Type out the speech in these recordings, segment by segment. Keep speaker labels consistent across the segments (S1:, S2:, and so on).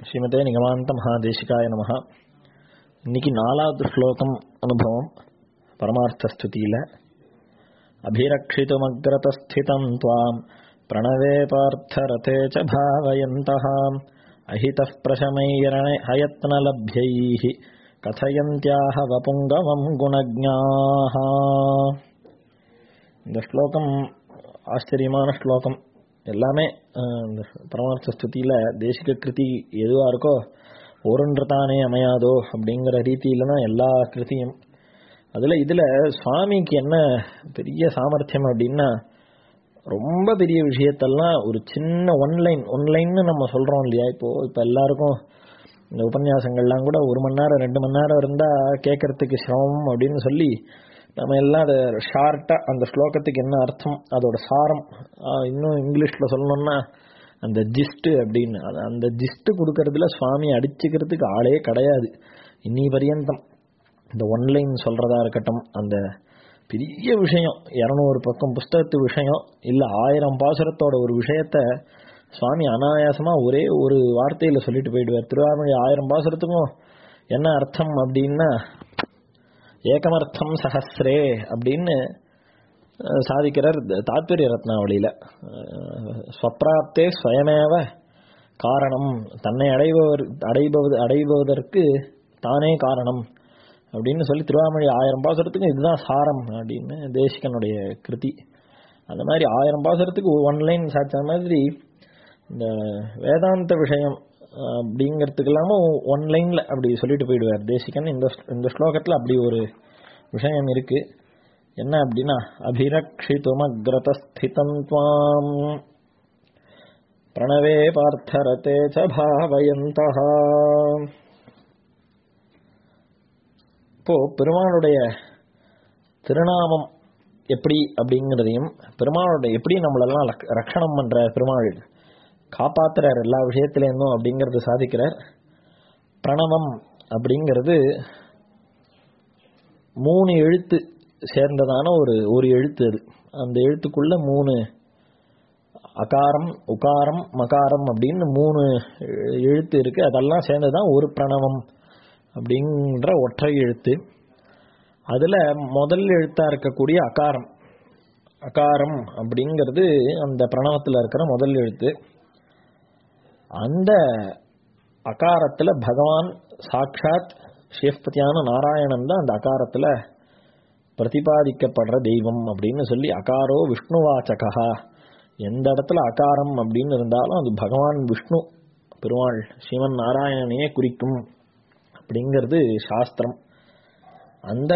S1: ஸ்ரீமதே நிகமாந்த மகாதேசிகாய நமஹ இன்னைக்கு நாலாவது ஸ்லோகம் அனுபவம் பரமார்த்த ஸ்துதியில அபிரக்ஷிதுமக்ரதஸ்திதம் துவாம் பிரணவே பார்த்தரதே ச பாவயந்தः அஹிதः பிரசமைரணை ஹயத்னலப்யைः கதயந்தியாக வபுங்கவம் குணஜ்ஞாः இந்த ஸ்லோகம் ஆச்சரியமான ஸ்லோகம் எல்லாமே அஹ், இந்த பரமார்த்த ஸ்துதியில தேசிக கிருதி எதுவா இருக்கோ ஒருன்று தானே அமையாதோ அப்படிங்கிற ரீதியில தான் எல்லா கிருதியும் அதுல இதுல சுவாமிக்கு என்ன பெரிய சாமர்த்தியம் அப்படின்னா ரொம்ப பெரிய விஷயத்தெல்லாம் ஒரு சின்ன ஒன்லைன் ஒன்லைன்னு நம்ம சொல்றோம் இல்லையா இப்போ இப்ப எல்லாருக்கும் இந்த உபன்யாசங்கள்லாம் கூட ஒரு மணி நேரம் ரெண்டு மணி நேரம் இருந்தா கேட்கறதுக்கு சிரமம் அப்படின்னு சொல்லி நம்ம எல்லாம் அதை ஷார்ட்டா அந்த ஸ்லோகத்துக்கு என்ன அர்த்தம் அதோட சாரம் ஆஹ் இன்னும் இங்கிலீஷ்ல சொல்லணும்னா அந்த ஜிஸ்ட் அப்படின்னு அது- அந்த ஜிஸ்ட் கொடுக்கறதுல சுவாமி அடிச்சுக்கிறதுக்கு ஆளே கிடையாது இன்னி பரியந்தம் இந்த ஒன்லைன் சொல்றதா இருக்கட்டும் அந்த பெரிய விஷயம் இரநூறு பக்கம் புஸ்தகத்து விஷயம் இல்ல ஆயிரம் பாசுரத்தோட ஒரு விஷயத்த சுவாமி அனாயாசமா ஒரே ஒரு வார்த்தையில சொல்லிட்டு போயிடுவார் திருவாரூர் ஆயிரம் பாசுரத்துக்கும் என்ன அர்த்தம் அப்படின்னா ஏகமர்த்தம் சஹஸ்ரே அப்படின்னு அஹ், சாதிக்கிறார் த- தாத்பரிய ரத்னாவளியில அஹ், ஸ்வப்ராப்தே ஸ்வயமேவ காரணம் தன்னை அடைபவர் அடைபவது அடைபவதற்கு தானே காரணம் அப்படின்னு சொல்லி திருவாமொழி ஆயிரம் பாசுரத்துக்கு இதுதான் சாரம் அப்படின்னு தேசிகனுடைய கிருதி அந்த மாதிரி ஆயிரம் பாசுரத்துக்கு ஒன் லைன் சாச்ச மாதிரி இந்த வேதாந்த விஷயம் அஹ், அப்படிங்கிறதுக்கு இல்லாம ஒன் லைன்ல அப்படி சொல்லிட்டு போயிடுவார் தேசிகன் இந்த இந்த ஸ்லோகத்துல அப்படி ஒரு விஷயம் இருக்கு என்ன அப்படின்னா அபிரக்ஷிதுமக்ரதஸ்திதம் துவாம் பிரணவே பார்த்தரதே ச பாவயந்தः இப்போ பெருமாளுடைய திருநாமம் எப்படி அப்படிங்கிறதையும் பெருமாளுடைய எப்படி நம்மளெல்லாம் லக்- ரக்ஷணம் பண்ற பெருமாள் காப்பாத்துறார் எல்லா விஷயத்திலேருந்தும் அப்படிங்கறது சாதிக்கிறார் பிரணவம் அப்படிங்கிறது மூணு எழுத்து சேர்ந்ததான ஒரு ஒரு எழுத்து அது அந்த எழுத்துக்குள்ள மூணு அகாரம் உகாரம் மகாரம் அப்படின்னு மூணு எ- எழுத்து இருக்கு அதெல்லாம் சேர்ந்துதான் ஒரு பிரணவம் அப்படின்ற ஒற்றை எழுத்து அதுல முதல் எழுத்தா இருக்கக்கூடிய அகாரம் அகாரம் அப்படிங்கிறது அந்த பிரணவத்துல இருக்கிற முதல் எழுத்து அந்த அகாரத்துல பகவான் சாட்சாத் சிவபதியான நாராயணன் தான் அந்த அகாரத்துல பிரதிபாதிக்கப்படுற தெய்வம் அப்படின்னு சொல்லி அகாரோ விஷ்ணுவாச்சகா எந்த இடத்துல அகாரம் அப்படின்னு இருந்தாலும் அது பகவான் விஷ்ணு பெருமாள் சிவன் நாராயணனையே குறிக்கும் அப்படிங்கிறது சாஸ்திரம் அந்த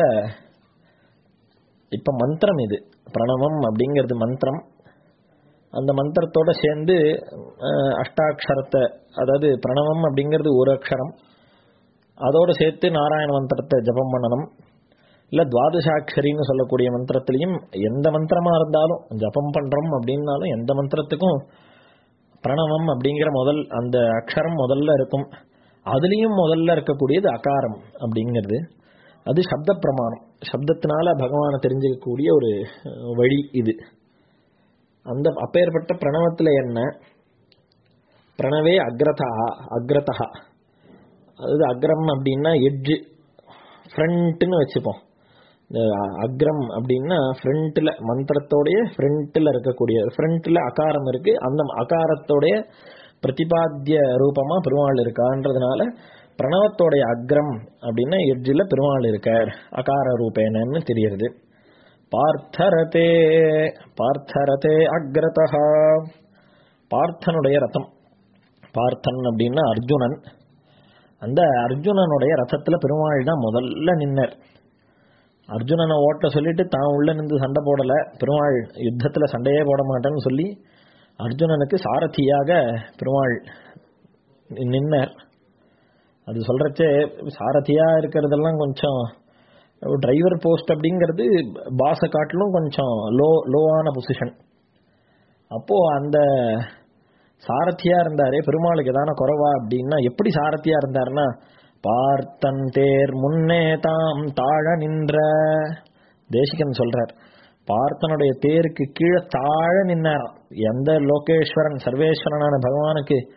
S1: இப்ப மந்திரம் இது பிரணவம் அப்படிங்கிறது மந்திரம் அந்த மந்திரத்தோட சேர்ந்து அஹ், அஷ்டாட்சரத்தை அதாவது பிரணவம் அப்படிங்கிறது ஒரு அக்ஷரம் அதோட சேர்த்து நாராயண மந்திரத்தை ஜபம் பண்ணணும் இல்ல துவாதசாட்சரின்னு சொல்லக்கூடிய மந்திரத்திலையும் எந்த மந்திரமா இருந்தாலும் ஜபம் பண்றோம் அப்படின்னாலும் எந்த மந்திரத்துக்கும் பிரணவம் அப்படிங்கிற முதல் அந்த அக்ஷரம் முதல்ல இருக்கும் அதுலயும் முதல்ல இருக்கக்கூடியது அகாரம் அப்படிங்கிறது அது சப்த பிரமாணம் சப்தத்தினால பகவானை தெரிஞ்சுக்கக்கூடிய ஒரு அஹ், வழி இது அந்த அப்பேற்பட்ட பிரணவத்துல என்ன பிரணவே அக்ரதா அக்ரதா அதாவது அக்ரம் அப்படின்னா எட்ஜு ஃப்ரண்ட்னு வச்சுப்போம் இந்த அக்ரம் அப்படின்னா ஃப்ரண்ட்ல மந்திரத்தோடைய ஃப்ரண்ட்ல இருக்கக்கூடிய ஃப்ரண்ட்ல அகாரம் இருக்கு அந்த அகாரத்தோடைய பிரதிபாத்திய ரூபமா பெருமாள் இருக்கான்றதுனால பிரணவத்தோடைய அக்ரம் அப்படின்னா எட்ஜில் பெருமாள் இருக்கார் அகார ரூபேனன்னு தெரியுது பார்த்தரதே பார்த்தரதே அக்ரதா பார்த்தனுடைய ரதம் பார்த்தன் அப்படின்னா அர்ஜுனன் அந்த அர்ஜுனனுடைய ரதத்துல பெருமாள் தான் முதல்ல நின்னர் அர்ஜுனனை ஓட்ட சொல்லிட்டு தான் உள்ள நின்று சண்டை போடல பெருமாள் யுத்தத்துல சண்டையே போட மாட்டேன்னு சொல்லி அர்ஜுனனுக்கு சாரதியாக பெருமாள் நி- நின்னர் அது சொல்றச்சே சாரதியா இருக்கிறதெல்லாம் கொஞ்சம் டிரைவர் போஸ்ட் அப்படிங்கிறது பாஸை காட்டிலும் கொஞ்சம் லோ லோவான பொசிஷன் அப்போ அந்த சாரதியா இருந்தாரே பெருமாளுக்கு எதான குறைவா அப்படின்னா எப்படி சாரதியா இருந்தாருன்னா பார்த்தன் தேர் முன்னே தாம் தாழ நின்ற தேசிகன் சொல்றார் பார்த்தனுடைய தேருக்கு கீழே தாழ நின்னாராம் எந்த லோகேஸ்வரன் சர்வேஸ்வரனான பகவானுக்கு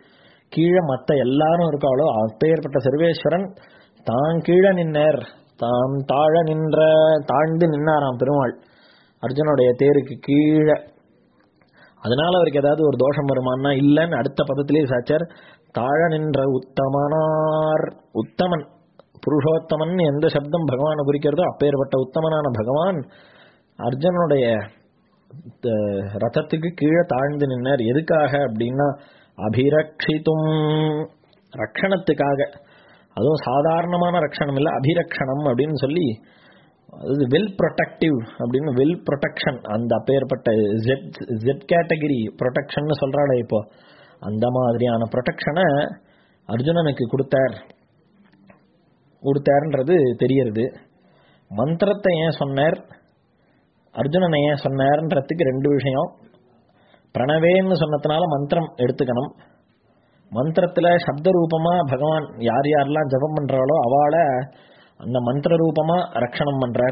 S1: கீழே மத்த எல்லாரும் இருக்காளோ அப்பேற்பட்ட சர்வேஸ்வரன் தான் கீழே நின்னர் தாம் தாழ நின்ற தாழ்ந்து நின்னாராம் பெருமாள் அர்ஜுனுடைய தேருக்கு கீழே அதனால அவருக்கு ஏதாவது ஒரு தோஷம் வருமானா இல்லைன்னு அடுத்த பதத்திலே சாச்சார் தாழ நின்ற உத்தமனார் உத்தமன் புருஷோத்தமன் எந்த சப்தம் பகவானை குறிக்கிறதோ அப்பேற்பட்ட உத்தமனான பகவான் அர்ஜுனுடைய த- ரதத்துக்கு கீழே தாழ்ந்து நின்னார் எதுக்காக அப்படின்னா அபிரக்ஷித்தும் ரக்ஷணத்துக்காக அதுவும் சாதாரணமான ரக்ஷணம் இல்லை அபிரக்ஷணம் அப்படின்னு சொல்லி அது வெல் ப்ரொடக்டிவ் அப்படின்னு வெல் ப்ரொடெக்ஷன் அந்த அப்பேற்பட்ட ஜெட் ஜெட் கேட்டகரி ப்ரொடெக்ஷன் சொல்றாளே இப்போ அந்த மாதிரியான ப்ரொடெக்ஷனை அர்ஜுனனுக்கு கொடுத்தார் கொடுத்தாருன்றது தெரியறது மந்திரத்தை ஏன் சொன்னார் அர்ஜுனனை ஏன் சொன்னார்ன்றதுக்கு ரெண்டு விஷயம் பிரணவேன்னு சொன்னதுனால மந்திரம் எடுத்துக்கணும் மந்திரத்துல சப்த ரூபமா பகவான் யார் யாரெல்லாம் ஜபம் பண்றாளோ அவளை அந்த மந்திர ரூபமா ரட்சணம் பண்றார்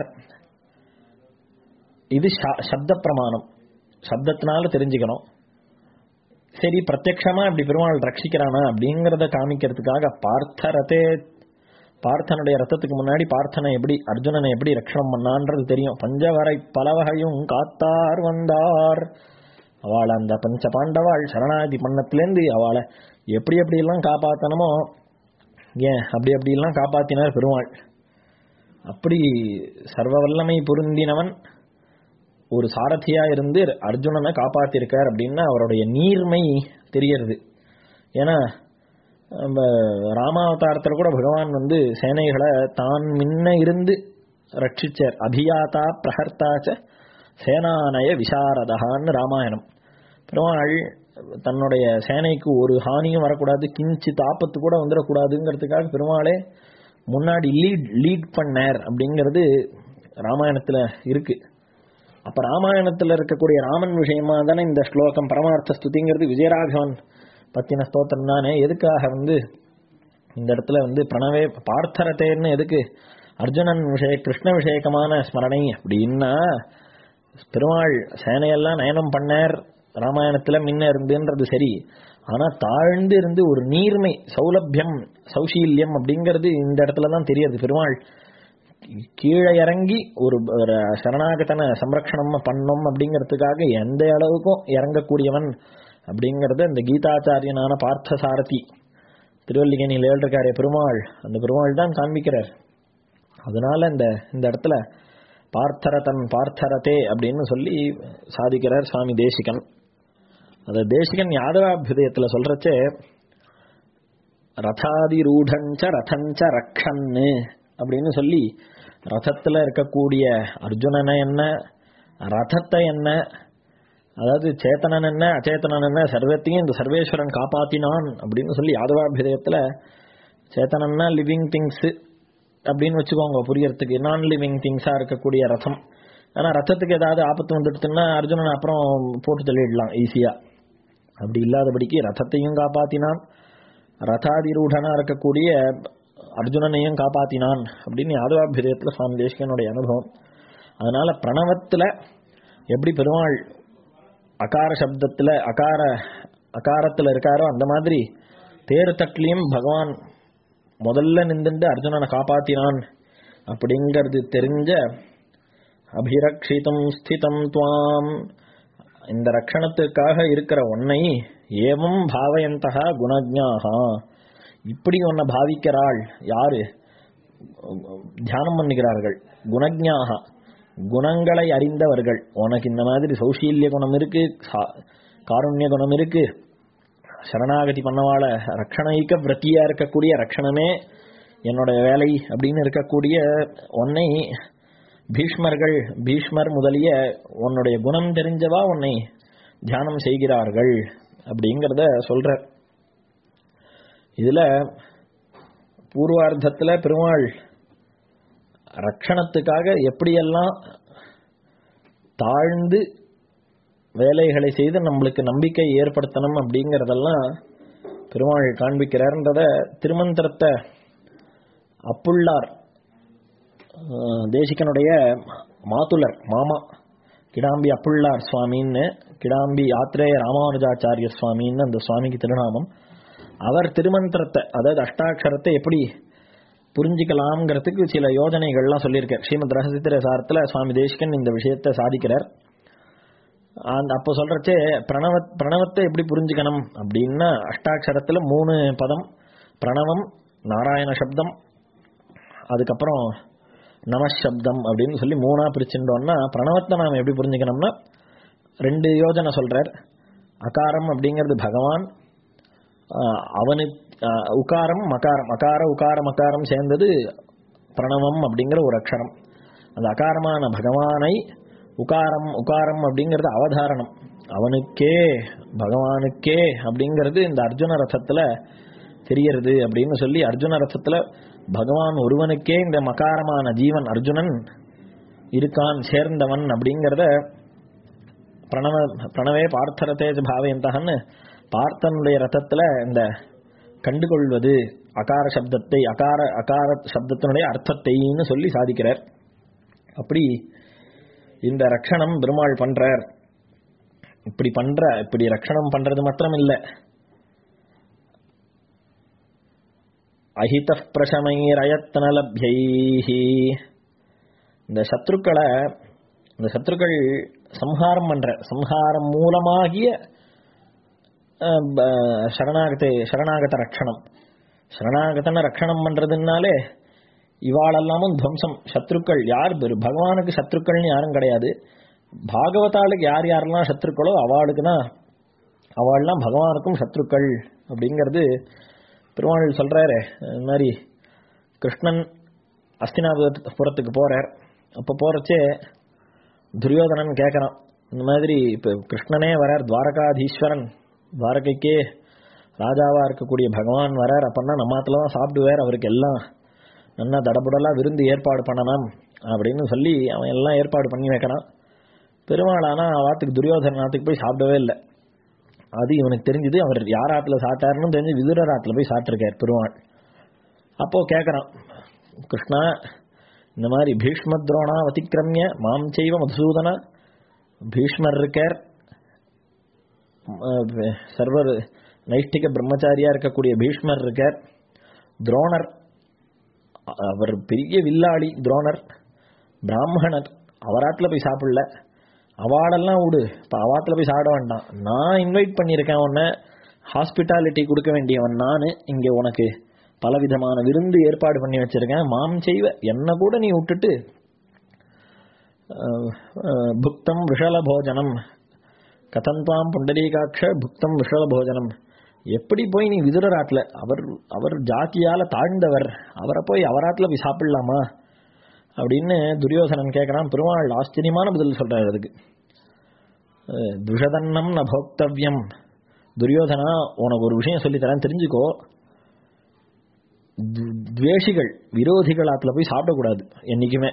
S1: இது ச- சப்த பிரமாணம் சப்தத்தினால தெரிஞ்சுக்கணும் சரி பிரத்யக்ஷமா இப்படி பெருமாள் ரட்சிக்கிறானா அப்படிங்கறத காமிக்கிறதுக்காக பார்த்த ரதே பார்த்தனுடைய ரத்தத்துக்கு முன்னாடி பார்த்தனை எப்படி அர்ஜுனனை எப்படி ரட்சணம் பண்ணான்றது தெரியும் பஞ்சவரை பலவகையும் காத்தார் வந்தார் அவளை அந்த பஞ்ச பாண்டவாள் சரணாதி பண்ணத்திலேருந்து அவளை எப்படி எப்படி எல்லாம் காப்பாத்தணுமோ ஏன் அப்படி அப்படி எல்லாம் காப்பாத்தினார் பெருமாள் அப்படி சர்வ வல்லமை பொருந்தினவன் ஒரு சாரதியா இருந்து அர்ஜுனனை காப்பாத்திருக்கார் அப்படின்னா அவருடைய நீர்மை தெரியறது ஏன்னா நம்ம ராமாவதாரத்தில் கூட பகவான் வந்து சேனைகளை தான் முன்ன இருந்து ரட்சிச்சார் அபியாதா பிரஹர்த்தாச்ச சேனானய விசாரதகான்னு ராமாயணம் பெருமாள் தன்னுடைய சேனைக்கு ஒரு ஹானியும் வரக்கூடாது கிஞ்சித் ஆபத்து கூட வந்துடக்கூடாதுங்கிறதுக்காக பெருமாளே முன்னாடி லீட் லீட் பண்ணார் அப்படிங்கிறது ராமாயணத்துல இருக்கு அப்ப ராமாயணத்துல இருக்கக்கூடிய ராமன் விஷயமா தானே இந்த ஸ்லோகம் பரமார்த்த ஸ்துதிங்கிறது விஜயராகவன் பத்தின ஸ்தோத்திரம் தானே எதுக்காக வந்து இந்த இடத்துல வந்து பிரணவே பார்த்தரத்தேன்னு எதுக்கு அர்ஜுனன் விஷய கிருஷ்ண விஷயகமான ஸ்மரணை அப்படின்னா பெருமாள் சேனையெல்லாம் நயனம் பண்ணார் ராமாயணத்துல முன்ன இருந்துன்றது சரி ஆனா தாழ்ந்து இருந்து ஒரு நீர்மை சௌலபியம் சௌசீல்யம் அப்படிங்கிறது இந்த இடத்துல தான் தெரியுது பெருமாள் கீழே இறங்கி ஒரு ஒரு சரணாகதனை சம்ரக்ஷணம் பண்ணோம் அப்படிங்கிறதுக்காக எந்த அளவுக்கும் இறங்கக்கூடியவன் அப்படிங்கறது அந்த கீதாச்சாரியனான பார்த்த சாரதி திருவல்லிக்கணியில் ஏழ்ருக்காரே பெருமாள் அந்த பெருமாள் தான் காண்பிக்கிறார் அதனால இந்த இந்த இடத்துல பார்த்தரதன் பார்த்தரதே அப்படின்னு சொல்லி சாதிக்கிறார் சுவாமி தேசிகன் அந்த தேசிகன் யாதவாபியுதயத்துல சொல்றச்சே ரதாதிரூடஞ்ச ரதஞ்ச ரக்ஷன்னு அப்படின்னு சொல்லி ரதத்துல இருக்கக்கூடிய அர்ஜுனனை என்ன ரதத்தை என்ன அதாவது சேத்தனன் என்ன அச்சேதனன் என்ன சர்வத்தையும் இந்த சர்வேஸ்வரன் காப்பாத்தினான் அப்படின்னு சொல்லி யாதவாபிதயத்துல சேத்தனன்னா லிவிங் திங்ஸ் அப்படின்னு வச்சுக்கோங்க புரியறதுக்கு நான் லிவிங் திங்ஸா இருக்கக்கூடிய ரதம் ஆனா ரத்தத்துக்கு ஏதாவது ஆபத்து வந்துடுச்சுன்னா அர்ஜுனன் அப்புறம் போட்டு தள்ளிடலாம் ஈஸியா அப்படி இல்லாதபடிக்கு ரதத்தையும் காப்பாத்தினான் ரதாதிரூடனா இருக்கக்கூடிய அர்ஜுனனையும் காப்பாத்தினான் அப்படின்னு யாதவாபிதயத்துல சுவாமி தேசிகனுடைய அனுபவம் அதனால பிரணவத்துல எப்படி பெருமாள் அகார சப்தத்துல அகார அகாரத்துல இருக்காரோ அந்த மாதிரி தேர் தட்டிலையும் பகவான் முதல்ல நின்றுட்டு அர்ஜுனனை காப்பாத்தினான் அப்படிங்கிறது தெரிஞ்ச அபிரக்ஷிதம் ஸ்திதம் துவாம் இந்த ரட்சணத்துக்காக இருக்கிற உன்னை ஏவம் பாவயந்தகா குணஜாகா இப்படி உன்னை பாவிக்கிறாள் யாரு தியானம் பண்ணுகிறார்கள் குணஜாகா குணங்களை அறிந்தவர்கள் உனக்கு இந்த மாதிரி சௌசீல்ய குணம் இருக்கு சா- காருண்ய குணம் இருக்கு சரணாகதி பண்ணவாள ரக்ஷணைக்க விரத்தியா இருக்கக்கூடிய ரக்ஷணமே என்னோட வேலை அப்படின்னு இருக்கக்கூடிய உன்னை பீஷ்மர்கள் பீஷ்மர் முதலிய உன்னுடைய குணம் தெரிஞ்சவா உன்னை தியானம் செய்கிறார்கள் அப்படிங்கிறத சொல்ற இதுல பூர்வார்த்தத்துல பெருமாள் ரட்சணத்துக்காக எப்படியெல்லாம் தாழ்ந்து வேலைகளை செய்து நம்மளுக்கு நம்பிக்கை ஏற்படுத்தணும் அப்படிங்கறதெல்லாம் பெருமாள் காண்பிக்கிறார்ன்றத திருமந்திரத்தை அப்புள்ளார் அஹ், தேசிகனுடைய மாதுலர் மாமா கிடாம்பி அப்புள்ளார் சுவாமின்னு கிடாம்பி ஆத்ரேய ராமானுஜாச்சாரிய சுவாமின்னு அந்த சுவாமிக்கு திருநாமம் அவர் திருமந்திரத்தை அதாவது அஷ்டாட்சரத்தை எப்படி புரிஞ்சிக்கலாம்ங்கிறதுக்கு சில யோஜனைகள்லாம் சொல்லியிருக்கார் ஸ்ரீமத் ரகசித்திர சாரத்தில் சுவாமி தேசிகன் இந்த விஷயத்தை சாதிக்கிறார் அந்த அப்போ சொல்றச்சே பிரணவ பிரணவத்தை எப்படி புரிஞ்சுக்கணும் அப்படின்னா அஷ்டாட்சரத்துல மூணு பதம் பிரணவம் நாராயண சப்தம் அதுக்கப்புறம் நமசப்தம் அப்படின்னு சொல்லி மூணா பிரிச்சுட்டோம்னா பிரணவத்தை நாம் எப்படி புரிஞ்சுக்கணும்னா ரெண்டு யோஜனை சொல்றார் அகாரம் அப்படிங்கிறது பகவான் ஆஹ் அவனுக்கு ஆஹ் உகாரம் மகாரம் அகார உகார மகாரம் சேர்ந்தது பிரணவம் அப்படிங்கிற ஒரு அக்ஷரம் அந்த அகாரமான பகவானை உகாரம் உகாரம் அப்படிங்கிறது அவதாரணம் அவனுக்கே பகவானுக்கே அப்படிங்கிறது இந்த அர்ஜுன ரசத்துல தெரியறது அப்படின்னு சொல்லி அர்ஜுன ரசத்துல பகவான் ஒருவனுக்கே இந்த மகாரமான ஜீவன் அர்ஜுனன் இருக்கான் சேர்ந்தவன் அப்படிங்கிறத பிரணவ பிரணவே பார்த்தரத்தேஜ பாவயந்தகன்னு பார்த்தனுடைய ரத்தத்துல இந்த கண்டுகொள்வது அகார சப்தத்தை அகார அகார சப்தத்தினுடைய அர்த்தத்தைன்னு சொல்லி சாதிக்கிறார் அப்படி இந்த ரக்ஷணம் பெருமாள் பண்றார் இப்படி பண்ற இப்படி ரக்ஷணம் பண்றது மாத்திரம் இல்ல அஹித பிரசமைரயத்தனலபியை இந்த சத்ருக்களை இந்த சத்ருக்கள் சம்ஹாரம் பண்ற சம்ஹாரம் மூலமாகிய அஹ், ப- சரணாகத்தை சரணாகத ரக்ஷணம் சரணாகதன ரக்ஷணம் பண்றதுனாலே இவாளெல்லாமும் துவம்சம் சத்ருக்கள் யார் பெரு- பகவானுக்கு சத்ருக்கள்னு யாரும் கிடையாது பாகவதாளுக்கு யார் யாரெல்லாம் சத்ருக்களோ அவளுக்கு தான் அவள்லாம் பகவானுக்கும் சத்ருக்கள் அப்படிங்கிறது பெருமாள் சொல்றாரு இந்த மாதிரி கிருஷ்ணன் அஸ்தினாபுரத்துக்கு போறார் அப்போ போறச்சே துரியோதனன் கேட்கறான் இந்த மாதிரி இப்போ கிருஷ்ணனே வரார் துவாரகாதீஸ்வரன் துவாரகைக்கே ராஜாவா இருக்கக்கூடிய பகவான் வரார் அப்பன்னா நம்மாத்துல தான் சாப்பிடுவார் அவருக்கு எல்லாம் நல்லா தடபுடலா விருந்து ஏற்பாடு பண்ணலாம் அப்படின்னு சொல்லி அவன் எல்லாம் ஏற்பாடு பண்ணி வைக்கிறான் பெருமாளானா வாத்துக்கு துரியோதன நாட்டுக்கு போய் சாப்பிடவே இல்லை அது இவனுக்கு தெரிஞ்சது அவர் யார் ஆத்துல சாப்பிட்டாருன்னு தெரிஞ்சு விதுரர் ஆத்துல போய் சாப்பிட்டிருக்கார் பெருமாள் அப்போ கேட்கறான் கிருஷ்ணா இந்த மாதிரி பீஷ்ம துரோணா அதிக்கிரமிய மாம் செய்வ மதுசூதன பீஷ்மர் இருக்கார் அஹ் சர்வர் நைஷ்டிக பிரம்மச்சாரியா இருக்கக்கூடிய பீஷ்மர் இருக்கார் துரோணர் அவர் பெரிய வில்லாளி துரோணர் பிராமணர் அவராத்துல போய் சாப்பிடல அவாடெல்லாம் விடு இப்போ அவாத்துல போய் சாப்பிட வேண்டாம் நான் இன்வைட் பண்ணியிருக்கேன் உன்னை ஹாஸ்பிட்டாலிட்டி கொடுக்க வேண்டியவன் நான் இங்கே உனக்கு பலவிதமான விருந்து ஏற்பாடு பண்ணி வச்சிருக்கேன் மாம் செய்வ என்ன கூட நீ விட்டுட்டு அஹ், அஹ், புக்தம் விஷல போஜனம் கதந்தாம் புண்டரீகாட்ச புக்தம் விஷல போஜனம் எப்படி போய் நீ விதுரராட்ல அவர் அவர் ஜாதியால தாழ்ந்தவர் அவரை போய் அவராத்துல போய் சாப்பிடலாமா அப்படின்னு துரியோசனன் கேட்கறான் பெருமாள் ஆச்சரியமான பதில் சொல்றாரு அதுக்கு அஹ், துஷதன்னம் ந போக்தவ்யம் துரியோதனா உனக்கு ஒரு விஷயம் சொல்லி தரேன் தெரிஞ்சுக்கோ து- துவேஷிகள் விரோதிகள் ஆத்துல போய் சாப்பிடக்கூடாது என்னைக்குமே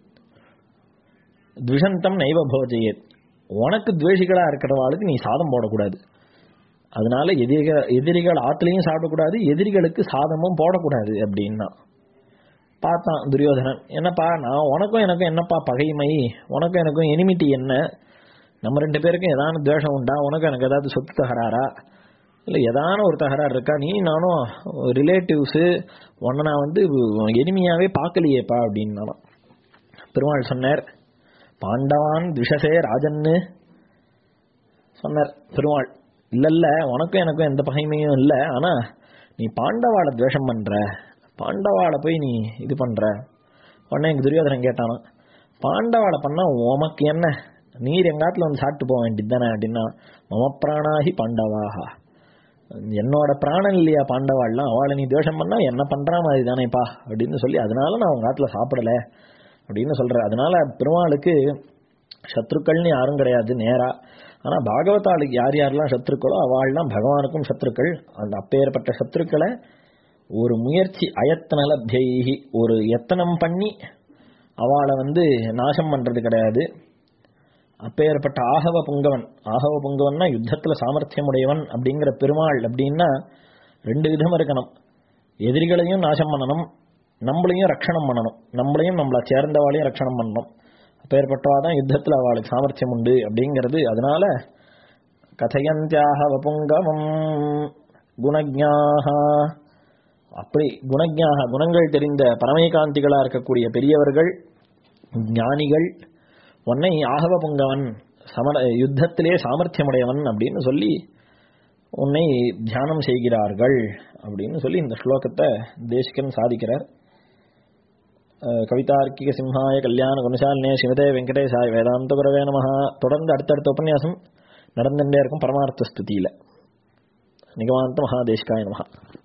S1: துஷந்தம் நைவ போஜயேத் உனக்கு துவேஷிகளா இருக்கிறவாளுக்கு நீ சாதம் போடக்கூடாது அதனால எதிரிகள் எதிரிகள் ஆத்துலயும் சாப்பிடக்கூடாது எதிரிகளுக்கு சாதமும் போடக்கூடாது அப்படின்னா பார்த்தான் துரியோதனன் என்னப்பா நான் உனக்கும் எனக்கும் என்னப்பா பகைமை உனக்கும் எனக்கும் எனிமிட்டி என்ன நம்ம ரெண்டு பேருக்கும் ஏதான துவேஷம் உண்டா உனக்கும் எனக்கு ஏதாவது சொத்து தகராறா இல்லை ஏதான ஒரு தகராறு இருக்கா நீ நானும் ரிலேட்டிவ்ஸு உன்னை நான் வந்து எனிமையாவே பார்க்கலையேப்பா அப்படின்னா பெருமாள் சொன்னார் பாண்டவான் விஷசே ராஜன்னு சொன்னார் பெருமாள் இல்ல இல்ல உனக்கும் எனக்கும் எந்த பகைமையும் இல்ல ஆனா நீ பாண்டவாளை துவேஷம் பண்ற பாண்டவாளை போய் நீ இது பண்ற உடனே எங்க துரியோதனன் கேட்டானா பாண்டவாளை பண்ணா உமக்கு என்ன நீர் எங்காத்துல வந்து சாப்பிட்டு போக வேண்டியது தானே அப்படின்னா மம பிராணாகி பாண்டவாகா என்னோட பிராணன் இல்லையா பாண்டவாள்லாம் அவளை நீ துவேஷம் பண்ணா என்ன பண்ற மாதிரி தானேப்பா அப்படின்னு சொல்லி அதனால நான் உங்க ஆத்துல சாப்பிடல அப்படின்னு சொல்ற அதனால பெருமாளுக்கு சத்ருக்கள்னு யாரும் கிடையாது நேரா ஆனா பாகவதாளுக்கு யார் யாரெல்லாம் சத்ருக்களோ அவள்லாம் பகவானுக்கும் சத்ருக்கள் அந்த அப்பேற்பட்ட சத்ருக்களை ஒரு முயற்சி அயத்தனலபியைகி ஒரு எத்தனம் பண்ணி அவளை வந்து நாசம் பண்றது கிடையாது அப்பேற்பட்ட ஆகவ புங்கவன் ஆகவ புங்கவன்னா யுத்தத்துல சாமர்த்தியம் உடையவன் அப்படிங்கிற பெருமாள் அப்படின்னா ரெண்டு விதம் இருக்கணும் எதிரிகளையும் நாசம் பண்ணணும் நம்மளையும் ரட்சணம் பண்ணணும் நம்மளையும் நம்மளை சேர்ந்தவாளையும் ரட்சணம் பண்ணணும் அப்பேற்பட்டவா தான் யுத்தத்துல அவளுக்கு சாமர்த்தியம் உண்டு அப்படிங்கிறது அதனால கதையந்தியாக வபுங்கமம் குணஜ்ஞாக அப்படி குணஜ்ஞாக குணங்கள் தெரிந்த பரமேகாந்திகளா இருக்கக்கூடிய பெரியவர்கள் ஞானிகள் உன்னை ஆகவ பொங்கவன் சமர யுத்தத்திலே சாமர்த்தியமுடையவன் அப்படின்னு சொல்லி உன்னை தியானம் செய்கிறார்கள் அப்படின்னு சொல்லி இந்த ஸ்லோகத்தை தேசிகன் சாதிக்கிறார் அஹ், கவிதார்க்கிக சிம்ஹாய கல்யாண குணசாலினே சிவதே வெங்கடேசாய வேதாந்த குரவே நமஹ தொடர்ந்து அடுத்தடுத்த உபன்யாசம் நடந்துட்டே இருக்கும் பரமார்த்த ஸ்துதியில நிகமாந்த மகாதேசிகாய நமஹா